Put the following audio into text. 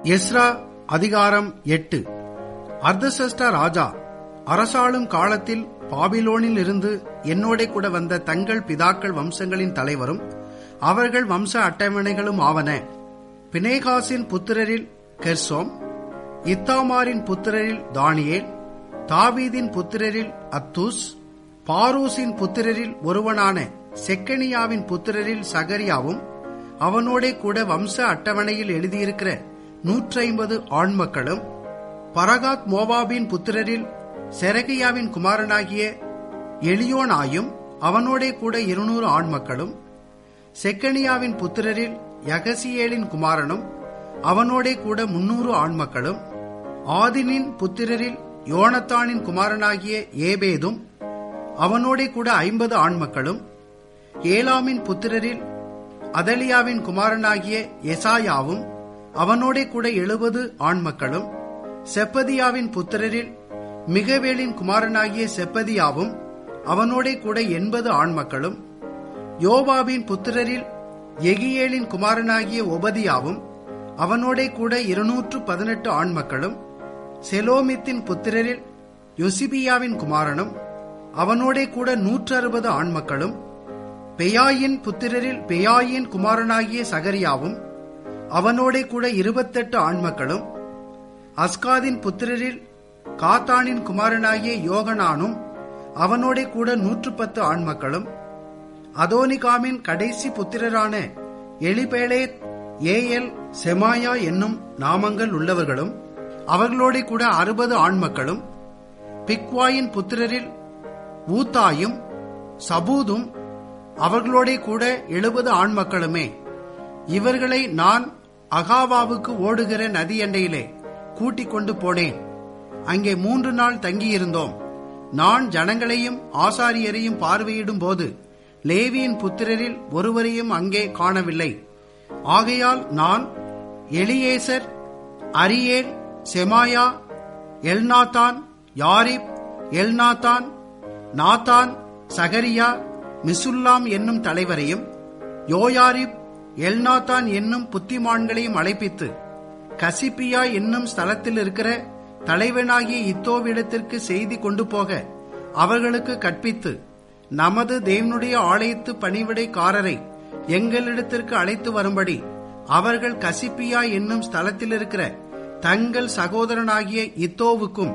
Ezra அதிகாரம் எட்டு அர்தசஷ்டா ராஜா அரசாளும் காலத்தில் பாபிலோனில் இருந்து என்னோட கூட வந்த தங்கள் பிதாக்கள் வம்சங்களின் தலைவரும் அவர்கள் வம்ச அட்டவணைகளும் ஆவன பினேகாசின் புத்திரரில் கெர்சோம் இத்தாமாரின் புத்திரரில் தானியேல் தாவீதின் புத்திரரில் அத்தூஸ் பாரூசின் புத்திரரில் ஒருவனான செக்கனியாவின் புத்திரரில் சகரியாவும் அவனோடே கூட வம்ச அட்டவணையில் எழுதியிருக்கிற நூற்றி ஐம்பது ஆண்மக்களும் பரகாத் மோவாபின் புத்திரரில் செரகியாவின் குமாரனாகிய எலியோனாயும் அவனோடே கூட இருநூறு ஆண்மக்களும் செக்கனியாவின் புத்திரரில் யகசியேலின் குமாரனும் அவனோடே கூட முன்னூறு ஆண்மக்களும் ஆதினின் புத்திரரில் யோனத்தானின் குமாரனாகிய ஏபேதும் அவனோடே கூட ஐம்பது ஆண்மக்களும் ஏலாமின் புத்திரரில் அதலியாவின் குமாரனாகிய எசாயாவும் அவனோடே கூட எழுபது ஆண்மக்களும் செப்பதியாவின் புத்திரரில் மிகவேலின் குமாரனாகிய செப்பதியாவும் அவனோடே கூட எண்பது ஆண்மக்களும் யோவாபின் புத்திரரில் எகியேலின் குமாரனாகிய ஒபதியாவும் அவனோடே கூட இருநூற்று பதினெட்டு ஆண்மக்களும் செலோமித்தின் புத்திரரில் யொசிபியாவின் குமாரனும் அவனோடே கூட நூற்று அறுபது ஆண்மக்களும் பெயாயின் புத்திரரில் பெயாயின் குமாரனாகிய சகரியாவும் அவனோடே கூட இருபத்தெட்டு ஆண்மக்களும் அஸ்காதின் புத்திரரில் காத்தானின் குமாரனாகிய யோகனானும் அவனோடே கூட நூற்று பத்து ஆண்மக்களும் அதோனிகாமின் கடைசி புத்திரரான எலிபேலேத் ஏஎல் செமாயா என்னும் நாமங்கள் உள்ளவர்களும் அவர்களோட கூட அறுபது ஆண்மக்களும் பிக்வாயின் புத்திரரில் ஊத்தாயும் சபூதும் அவர்களோட கூட எழுபது ஆண்மக்களுமே இவர்களை நான் அகாவாவுக்கு ஓடுகிற நதி எண்டையிலே கூட்டிக் கொண்டு போனேன் அங்கே மூன்று நாள் தங்கியிருந்தோம் நான் ஜனங்களையும் ஆசாரியரையும் பார்வையிடும் போது லேவியின் புத்திரரில் ஒருவரையும் அங்கே காணவில்லை ஆகையால் நான் Eliezer Ariel Shemaiah Elnathan Jarib Elnathan Nathan Zechariah Meshullam என்னும் தலைவரையும் யோயாரிப் எல்நாத்தான் என்னும் புத்திமான்களையும் அழைப்பித்து கசிப்பியா என்னும் ஸ்தலத்தில் இருக்கிற தலைவனாகிய இத்தோவிடத்திற்கு செய்தி கொண்டு போக அவர்களுக்கு கற்பித்து நமது தேவனுடைய ஆலயத்து பணிவிடைக்காரரை எங்களிடத்திற்கு அழைத்து வரும்படி அவர்கள் கசிப்பியா என்னும் ஸ்தலத்தில் இருக்கிற தங்கள் சகோதரனாகிய இத்தோவுக்கும்